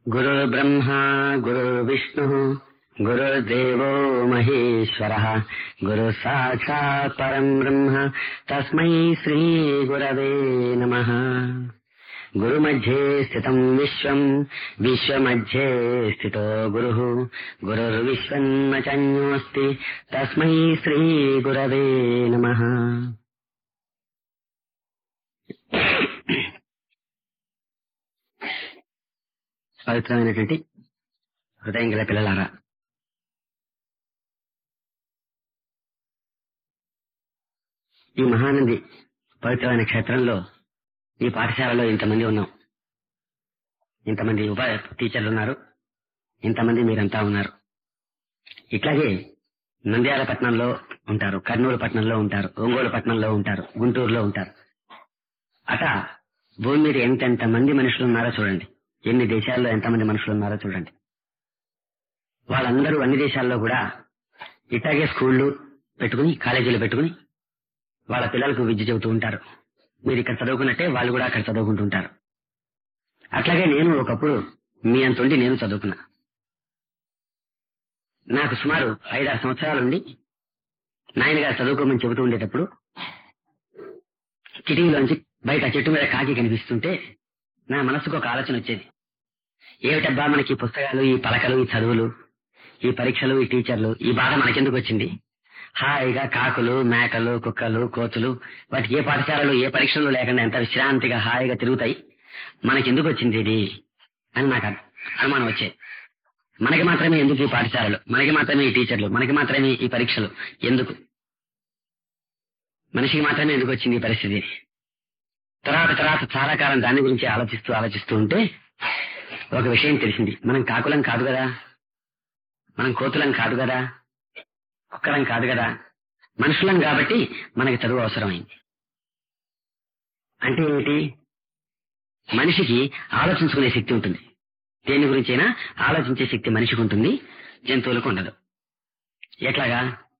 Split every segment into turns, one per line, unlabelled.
गुरुर्ब्रह्मा गुरुर्विष्णुः गुरुर्देवो महेश्वरः गुरुः साक्षात् परम् ब्रह्म तस्मै श्रीगुरवे नमः गुरुमध्ये स्थितम् विश्वम् विश्वमध्ये स्थितो गुरुः गुरुर्विश्वम् चन्योऽस्ति तस्मै श्रीगुरवे नमः పవిత్రమైనటువంటి హృదయం గల పిల్లలారా ఈ మహానంది పవిత్రమైన క్షేత్రంలో ఈ పాఠశాలలో ఇంతమంది ఉన్నాం ఇంతమంది ఉప టీచర్లు ఉన్నారు ఇంతమంది మీరంతా ఉన్నారు ఇట్లాగే నంద్యాల పట్టణంలో ఉంటారు కర్నూలు పట్టణంలో ఉంటారు ఒంగోలు పట్టణంలో ఉంటారు గుంటూరులో ఉంటారు అట భూమి మీద ఎంతెంత మంది మనుషులు ఉన్నారో చూడండి ఎన్ని దేశాల్లో ఎంతమంది మనుషులు ఉన్నారో చూడండి వాళ్ళందరూ అన్ని దేశాల్లో కూడా ఇట్లాగే స్కూళ్ళు పెట్టుకుని కాలేజీలు పెట్టుకుని వాళ్ళ పిల్లలకు విద్య చెబుతూ ఉంటారు మీరు ఇక్కడ చదువుకున్నట్టే వాళ్ళు కూడా అక్కడ చదువుకుంటుంటారు అట్లాగే నేను ఒకప్పుడు మీ అంతుండి నేను చదువుకున్నా నాకు సుమారు ఐదారు సంవత్సరాల నుండి నాయన గారు చదువుకోమని చెబుతూ ఉండేటప్పుడు కిటికీలోంచి బయట చెట్టు మీద కాకి కనిపిస్తుంటే నా మనసుకు ఒక ఆలోచన వచ్చేది ఏమిటబ్బా మనకి ఈ పుస్తకాలు ఈ పలకలు ఈ చదువులు ఈ పరీక్షలు ఈ టీచర్లు ఈ బాధ మనకెందుకు వచ్చింది హాయిగా కాకులు మేకలు కుక్కలు కోతులు వాటికి ఏ పాఠశాలలు ఏ పరీక్షలు లేకుండా ఎంత విశ్రాంతిగా హాయిగా తిరుగుతాయి మనకెందుకు వచ్చింది ఇది అని నాకు అనుమానం వచ్చేది మనకి మాత్రమే ఎందుకు ఈ పాఠశాలలు మనకి మాత్రమే ఈ టీచర్లు మనకి మాత్రమే ఈ పరీక్షలు ఎందుకు మనిషికి మాత్రమే ఎందుకు వచ్చింది ఈ పరిస్థితి తర్వాత తర్వాత చాలా కాలం దాని గురించి ఆలోచిస్తూ ఆలోచిస్తూ ఉంటే ఒక విషయం తెలిసింది మనం కాకులం కాదు కదా మనం కోతులం కాదు కదా కుక్కలం కాదు కదా మనుషులం కాబట్టి మనకి చదువు అవసరమైంది అంటే ఏమిటి మనిషికి ఆలోచించుకునే శక్తి ఉంటుంది దేని గురించైనా ఆలోచించే శక్తి మనిషికి ఉంటుంది జంతువులకు ఉండదు ఎట్లాగా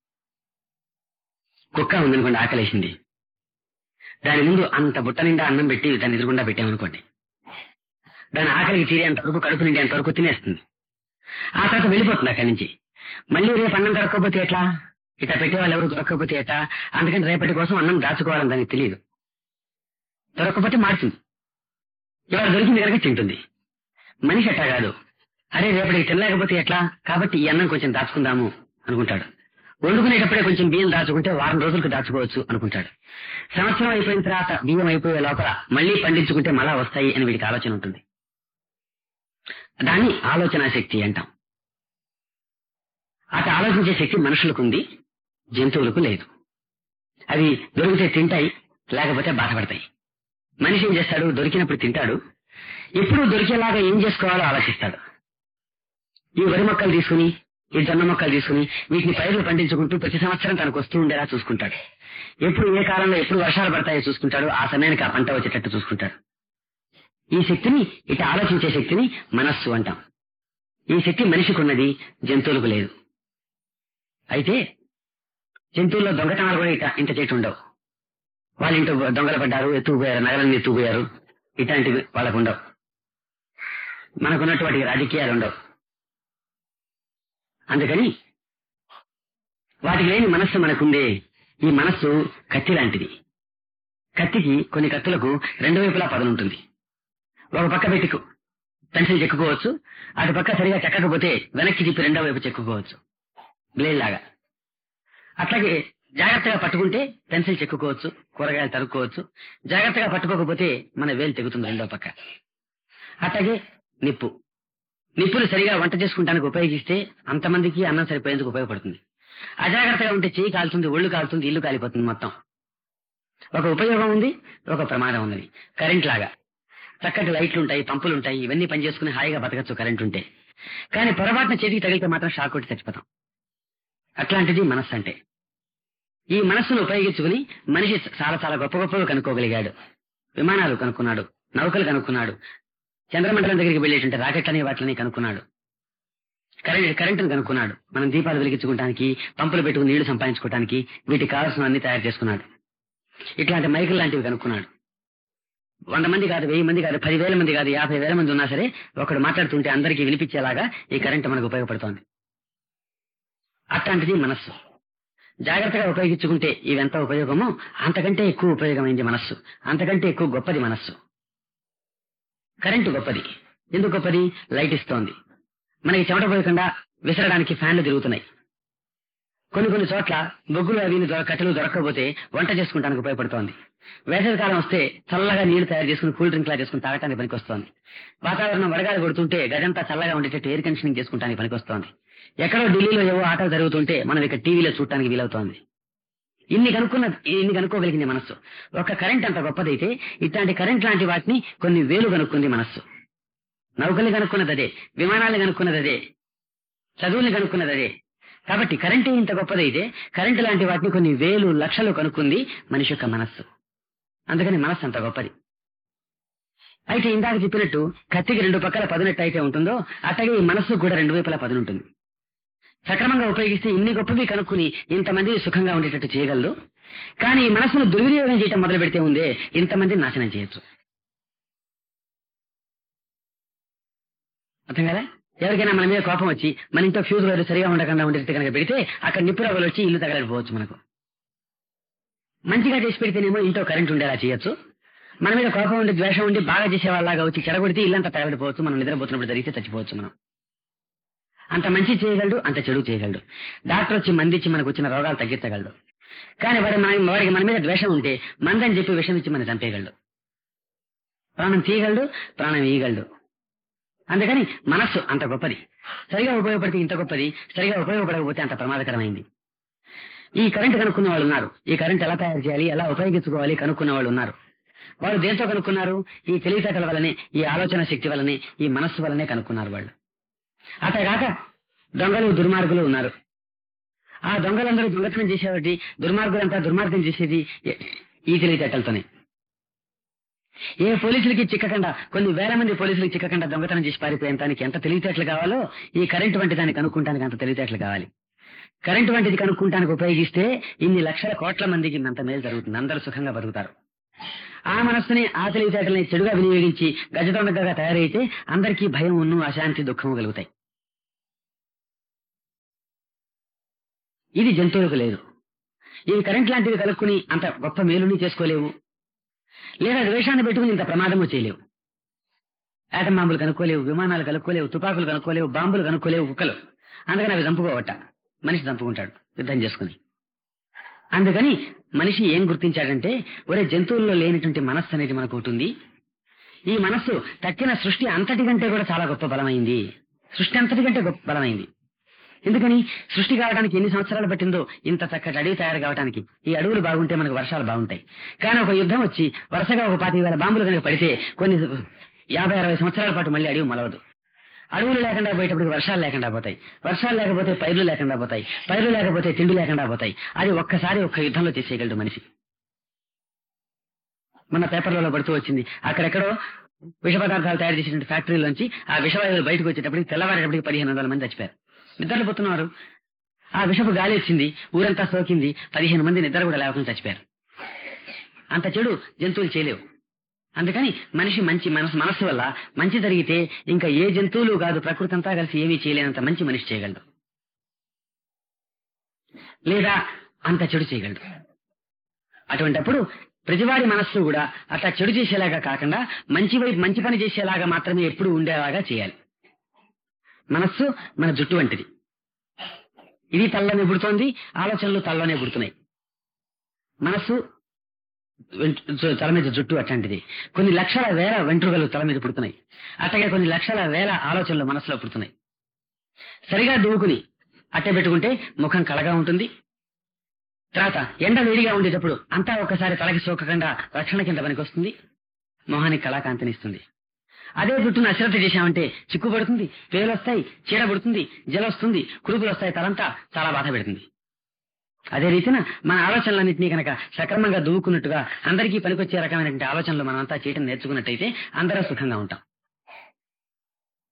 కుక్క ఉందనుకోండి ఆకలేసింది దాని ముందు అంత బుట్ట నిండా అన్నం పెట్టి దాన్ని ఎదురుగుండా పెట్టామనుకోండి దాని ఆకలికి తీరేంత వరకు కడుపు నిండేంత వరకు తినేస్తుంది ఆ తర్వాత వెళ్ళిపోతుంది అక్కడి నుంచి మళ్ళీ రేపు అన్నం దొరకకపోతే ఎట్లా ఇట్లా పెట్టే వాళ్ళు ఎవరు దొరకకపోతే ఎట్లా అందుకని రేపటి కోసం అన్నం దాచుకోవాలని దానికి తెలియదు దొరకకపోతే మారుతుంది ఇవాళ దొరికింది కనుక తింటుంది మనిషి అట్టా కాదు అరే రేపటికి తినలేకపోతే ఎట్లా కాబట్టి ఈ అన్నం కొంచెం దాచుకుందాము అనుకుంటాడు వండుకునేటప్పుడే కొంచెం బియ్యం దాచుకుంటే వారం రోజులకు దాచుకోవచ్చు అనుకుంటాడు సంవత్సరం అయిపోయిన తర్వాత బియ్యం అయిపోయే లోపల మళ్ళీ పండించుకుంటే మళ్ళా వస్తాయి అని వీడికి ఆలోచన ఉంటుంది దాన్ని ఆలోచన శక్తి అంటాం అటు ఆలోచించే శక్తి మనుషులకు ఉంది జంతువులకు లేదు అవి దొరికితే తింటాయి లేకపోతే బాధపడతాయి మనిషి ఏం చేస్తాడు దొరికినప్పుడు తింటాడు ఎప్పుడు దొరికేలాగా ఏం చేసుకోవాలో ఆలోచిస్తాడు ఈ వరి మొక్కలు తీసుకుని ఈ జొన్న మొక్కలు తీసుకుని వీటిని పైర్లు పండించుకుంటూ ప్రతి సంవత్సరం తనకు వస్తూ ఉండేలా చూసుకుంటాడు ఎప్పుడు ఏ కాలంలో ఎప్పుడు వర్షాలు పడతాయో చూసుకుంటాడు ఆ సమయానికి ఆ పంట వచ్చేటట్టు చూసుకుంటాడు ఈ శక్తిని ఇట ఆలోచించే శక్తిని మనస్సు అంటాం ఈ శక్తి మనిషికి ఉన్నది జంతువులకు లేదు అయితే జంతువుల్లో దొంగతనాలు కూడా ఇట ఇంత చేటు ఉండవు వాళ్ళ ఇంట్లో దొంగలు పడ్డారు ఎత్తుకుపోయారు నగరాన్ని ఎత్తుకుపోయారు ఇట్లాంటివి వాళ్ళకు ఉండవు మనకున్నటువంటి రాజకీయాలు ఉండవు అందుకని వాటికి లేని మనస్సు మనకుందే ఈ మనస్సు కత్తి లాంటిది కత్తికి కొన్ని కత్తులకు రెండు వైపులా పదనుంటుంది ఒక పక్క పెట్టి పెన్సిల్ చెక్కుకోవచ్చు అటు పక్క సరిగా చెక్కకపోతే వెనక్కి తిప్పి రెండో వైపు చెక్కుకోవచ్చు బ్లేడ్ లాగా అట్లాగే జాగ్రత్తగా పట్టుకుంటే పెన్సిల్ చెక్కుకోవచ్చు కూరగాయలు తరుక్కోవచ్చు జాగ్రత్తగా పట్టుకోకపోతే మన వేలు తెగుతుంది రెండో పక్క అట్లాగే నిప్పు నిప్పులు సరిగా వంట చేసుకుంటానికి ఉపయోగిస్తే అంతమందికి అన్నం సరిపోయేందుకు ఉపయోగపడుతుంది అజాగ్రత్తగా ఉంటే చేయి కాలుతుంది ఒళ్ళు కాలుతుంది ఇల్లు కాలిపోతుంది మొత్తం ఒక ఉపయోగం ఉంది ఒక ప్రమాదం ఉంది కరెంట్ లాగా చక్కటి లైట్లు ఉంటాయి పంపులు ఉంటాయి ఇవన్నీ పనిచేసుకుని హాయిగా బతకచ్చు కరెంట్ ఉంటే కానీ పొరపాటున చేతికి తగిలితే మాత్రం షాక్ కొట్టి చచ్చిపోతాం అట్లాంటిది మనస్సు అంటే ఈ మనస్సును ఉపయోగించుకుని మనిషి చాలా చాలా గొప్ప గొప్పగా కనుక్కోగలిగాడు విమానాలు కనుక్కున్నాడు నౌకలు కనుక్కున్నాడు చంద్రమండలం దగ్గరికి వెళ్ళేటువంటి రాకెట్లని వాటిని కనుక్కున్నాడు కరెంట్ కరెంటును కనుక్కున్నాడు మనం దీపాలు వెలిగించుకోవడానికి పంపులు పెట్టుకుని నీళ్లు సంపాదించుకోవడానికి వీటికి కావాల్సిన అన్ని తయారు చేసుకున్నాడు ఇట్లాంటి మైకులు లాంటివి కనుక్కున్నాడు వంద మంది కాదు వెయ్యి మంది కాదు పదివేల మంది కాదు యాభై వేల మంది ఉన్నా సరే ఒకడు మాట్లాడుతుంటే అందరికీ వినిపించేలాగా ఈ కరెంట్ మనకు ఉపయోగపడుతోంది అట్లాంటిది మనస్సు జాగ్రత్తగా ఉపయోగించుకుంటే ఇవెంత ఉపయోగమో అంతకంటే ఎక్కువ ఉపయోగమైంది మనస్సు అంతకంటే ఎక్కువ గొప్పది మనస్సు కరెంటు గొప్పది ఎందుకు గొప్పది లైట్ ఇస్తోంది మనకి చెమట పోయకుండా విసరడానికి ఫ్యాన్లు తిరుగుతున్నాయి కొన్ని కొన్ని చోట్ల బొగ్గులు అవి దొర- కట్టెలు దొరకకపోతే వంట చేసుకుంటానికి ఉపయోగపడుతోంది వేసవి కాలం వస్తే చల్లగా నీళ్లు తయారు చేసుకుని కూల్ డ్రింక్ లా చేసుకుని తాగటానికి పనికొస్తోంది వాతావరణం వడగాలి కొడుతుంటే గదంతా చల్లగా ఉండేటట్టు ఎయిర్ కండిషనింగ్ చేసుకుంటానికి పనికొస్తోంది ఎక్కడో ఢిల్లీలో ఏవో ఆటలు జరుగుతుంటే మనం ఇక్కడ టీవీలో చూడటానికి వీలవుతోంది ఇన్ని కనుక్కున్న ఇన్ని కనుక్కోగలిగింది మనస్సు ఒక కరెంట్ అంత గొప్పదైతే ఇట్లాంటి కరెంట్ లాంటి వాటిని కొన్ని వేలు కనుక్కుంది మనస్సు నౌకల్ని కనుక్కున్నది అదే విమానాల్ని కనుక్కున్నది అదే చదువుల్ని కనుక్కున్నది అదే కాబట్టి కరెంటే ఇంత గొప్పదైతే కరెంటు లాంటి వాటిని కొన్ని వేలు లక్షలు కనుక్కుంది మనిషి యొక్క మనస్సు అందుకని మనస్సు అంత గొప్పది అయితే ఇందాక చెప్పినట్టు కత్తికి రెండు పక్కల పదునెట్టు అయితే ఉంటుందో అట్టగే ఈ మనస్సు కూడా రెండు వైపులా పదునుంటుంది సక్రమంగా ఉపయోగిస్తే ఇన్ని గొప్పవి కనుక్కుని ఇంతమంది సుఖంగా ఉండేటట్టు చేయగలదు కానీ ఈ మనస్సును దుర్వినియోగం చేయటం మొదలు పెడితే ఉందే ఇంతమందిని నాశనం చేయొచ్చు అర్థం కదా ఎవరికైనా మన మీద కోపం వచ్చి మన ఇంట్లో ఫ్యూజ్ వైర్ సరిగా ఉండకుండా ఉండేటట్టు కనుక పెడితే అక్కడ నిప్పు రవ్వలు వచ్చి ఇల్లు తగలకపోవచ్చు మనకు మంచిగా చేసి పెడితేనేమో ఇంట్లో కరెంట్ ఉండేలా చేయొచ్చు మన మీద కోపం ఉండి ద్వేషం ఉండి బాగా చేసే వాళ్ళగా వచ్చి చెడగొడితే ఇల్లంతా తగలడిపోవచ్చు మనం నిద్రపోతున్నప్పుడు జరిగితే చచ్చిపోవచ్చు మనం అంత మంచి చేయగలడు అంత చెడు చేయగలడు డాక్టర్ వచ్చి మందిచ్చి మనకు వచ్చిన రోగాలు తగ్గించగలడు కానీ వాడి మన వాడికి మన మీద ద్వేషం ఉంటే మందని చెప్పి విషం ఇచ్చి మనం చంపేయగలడు ప్రాణం తీయగలడు ప్రాణం ఇయ్యగలడు అందుకని మనస్సు అంత గొప్పది సరిగా ఉపయోగపడితే ఇంత గొప్పది సరిగా ఉపయోగపడకపోతే అంత ప్రమాదకరమైంది ఈ కరెంట్ కనుక్కున్న వాళ్ళు ఉన్నారు ఈ కరెంట్ ఎలా తయారు చేయాలి ఎలా ఉపయోగించుకోవాలి కనుక్కున్న వాళ్ళు ఉన్నారు వాళ్ళు దేంతో కనుక్కున్నారు ఈ తెలివితేటల వల్లనే ఈ ఆలోచన శక్తి వల్లనే ఈ మనస్సు వల్లనే కనుక్కున్నారు వాళ్ళు అటగాక దొంగలు దుర్మార్గులు ఉన్నారు ఆ దొంగలందరూ దొంగతనం చేసేవాటి దుర్మార్గులంతా దుర్మార్గం చేసేది ఏ- ఈ తెలివితేటలతోనే ఏ పోలీసులకి చిక్కకుండా కొన్ని వేల మంది పోలీసులకు చిక్కకుండా దొంగతనం చేసి పారిపోయేంతానికి ఎంత తెలివితేటలు కావాలో ఈ కరెంటు వంటి దాన్ని కనుక్కుంటానికి అంత తెలివితేటలు కావాలి కరెంటు వంటిది కనుక్కుంటానికి ఉపయోగిస్తే ఇన్ని లక్షల కోట్ల మందికి అంత మేలు జరుగుతుంది అందరూ సుఖంగా బతుకుతారు ఆ మనస్సుని ఆ తెలివితేటల్ని చెడుగా వినియోగించి గజదొండగా తయారైతే అందరికీ భయం ఉన్ను అశాంతి దుఃఖము కలుగుతాయి ఇది జంతువులకు లేదు ఇవి కరెంట్ లాంటివి కలుక్కుని అంత గొప్ప మేలుని చేసుకోలేవు లేదా ద్వేషాన్ని పెట్టుకుని ఇంత ప్రమాదము చేయలేవు ఆటం బాంబులు కనుక్కోలేవు విమానాలు కనుక్కోలేవు తుపాకులు కనుక్కోలేవు బాంబులు కనుక్కోలేవు కుక్కలు అందుకని అవి చంపుకోవట మనిషి చంపుకుంటాడు యుద్ధం చేసుకుని అందుకని మనిషి ఏం గుర్తించాడంటే ఒరే జంతువుల్లో లేనటువంటి మనస్సు అనేది మనకు ఉంటుంది ఈ మనస్సు తక్కిన సృష్టి అంతటి కంటే కూడా చాలా గొప్ప బలమైంది సృష్టి అంతటి కంటే గొప్ప బలమైంది ఎందుకని సృష్టి కావడానికి ఎన్ని సంవత్సరాలు పట్టిందో ఇంత చక్కటి అడవి తయారు కావడానికి ఈ అడవులు బాగుంటే మనకు వర్షాలు బాగుంటాయి కానీ ఒక యుద్ధం వచ్చి వరుసగా ఒక పాతి వేల బాంబులు కనుక పడితే కొన్ని యాభై అరవై సంవత్సరాల పాటు మళ్ళీ అడవి మొలవదు అడవులు లేకుండా పోయేటప్పుడు వర్షాలు లేకుండా పోతాయి వర్షాలు లేకపోతే పైర్లు లేకుండా పోతాయి పైర్లు లేకపోతే తిండి లేకుండా పోతాయి అది ఒక్కసారి ఒక్క యుద్ధంలో చేసేయగలడు మనిషి మన పేపర్లలో పడుతూ వచ్చింది అక్కడెక్కడో విష పదార్థాలు తయారు చేసిన ఫ్యాక్టరీలోంచి ఆ విషవాయువులు బయటకు వచ్చేటప్పటికి తెల్లవారేటప్పటికి పదిహేను వందల మంది చచ్చిపోయారు నిద్రలు పోతున్నారు ఆ విషపు గాలి వచ్చింది ఊరంతా సోకింది పదిహేను మంది నిద్ర కూడా లేకుండా చచ్చిపోయారు అంత చెడు జంతువులు చేయలేవు అందుకని మనిషి మంచి మనసు మనస్సు వల్ల మంచి జరిగితే ఇంకా ఏ జంతువులు కాదు ప్రకృతి అంతా కలిసి ఏమీ చేయలేనంత మంచి మనిషి చేయగలడు లేదా అంత చెడు చేయగలడు అటువంటప్పుడు ప్రతివాడి మనస్సు కూడా అట్లా చెడు చేసేలాగా కాకుండా మంచి వైపు మంచి పని చేసేలాగా మాత్రమే ఎప్పుడు ఉండేలాగా చేయాలి మనస్సు మన జుట్టు వంటిది ఇది తల్లోనే పుడుతోంది ఆలోచనలు తల్లోనే పుడుతున్నాయి మనస్సు వెంట్- జు- తల మీద జుట్టు అట్లాంటిది కొన్ని లక్షల వేల వెంట్రుకలు తల మీద పుడుతున్నాయి అట్టగే కొన్ని లక్షల వేల ఆలోచనలు మనసులో పుడుతున్నాయి సరిగా దువ్వుకుని అట్టే పెట్టుకుంటే ముఖం కళగా ఉంటుంది తర్వాత ఎండ వేడిగా ఉండేటప్పుడు అంతా ఒకసారి తలకి సోకకుండా రక్షణ కింద పనికొస్తుంది మొహానికి కళాకాంతినిస్తుంది అదే జుట్టును అశ్రద్ధ చేశామంటే చిక్కు పడుతుంది పేలు వస్తాయి చీడ పడుతుంది జల వస్తుంది కురుపులు వస్తాయి తలంతా చాలా బాధ పెడుతుంది అదే రీతిన మన ఆలోచనలన్నింటినీ కనుక సక్రమంగా దువ్వుకున్నట్టుగా అందరికీ పనికొచ్చే రకమైనటువంటి ఆలోచనలు మనమంతా చేయటం నేర్చుకున్నట్టయితే అందరం సుఖంగా ఉంటాం